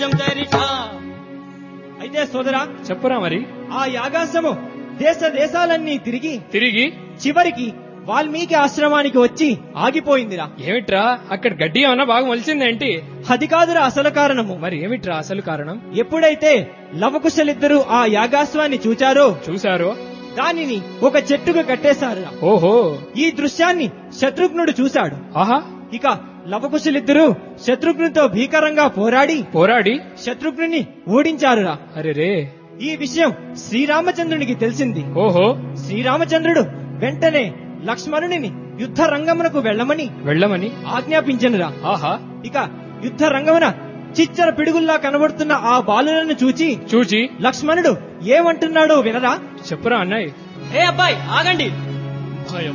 అయితే సోదరా చెప్పురా మరి ఆ యాగాసము దేశ దేశాలన్నీ తిరిగి తిరిగి చివరికి వాల్మీకి ఆశ్రమానికి వచ్చి ఆగిపోయిందిరా ఏమిట్రా అక్కడ గడ్డి ఏమన్నా బాగా మొలిచిందేంటి అది కాదురా అసలు కారణము మరి ఏమిట్రా అసలు కారణం ఎప్పుడైతే లవకుశలిద్దరూ ఆ యాగాశ్వాన్ని చూచారో చూశారు దానిని ఒక చెట్టుకు కట్టేశారు ఓహో ఈ దృశ్యాన్ని శత్రుఘ్నుడు చూశాడు ఆహా ఇక లవకుశలిద్దరూ శత్రుఘ్నుతో భీకరంగా పోరాడి పోరాడి శత్రుఘ్నుని ఓడించారురా అరే రే ఈ విషయం శ్రీరామచంద్రునికి తెలిసింది ఓహో శ్రీరామచంద్రుడు వెంటనే లక్ష్మణుని యుద్ధ రంగమునకు వెళ్ళమని వెళ్ళమని ఆజ్ఞాపించనురా ఆహా ఇక యుద్ధ రంగమున చిచ్చర పిడుగుల్లా కనబడుతున్న ఆ బాలులను చూచి చూచి లక్ష్మణుడు ఏమంటున్నాడో వినరా చెప్పురా అన్నయ్య ఏ అబ్బాయి ఆగండి భయం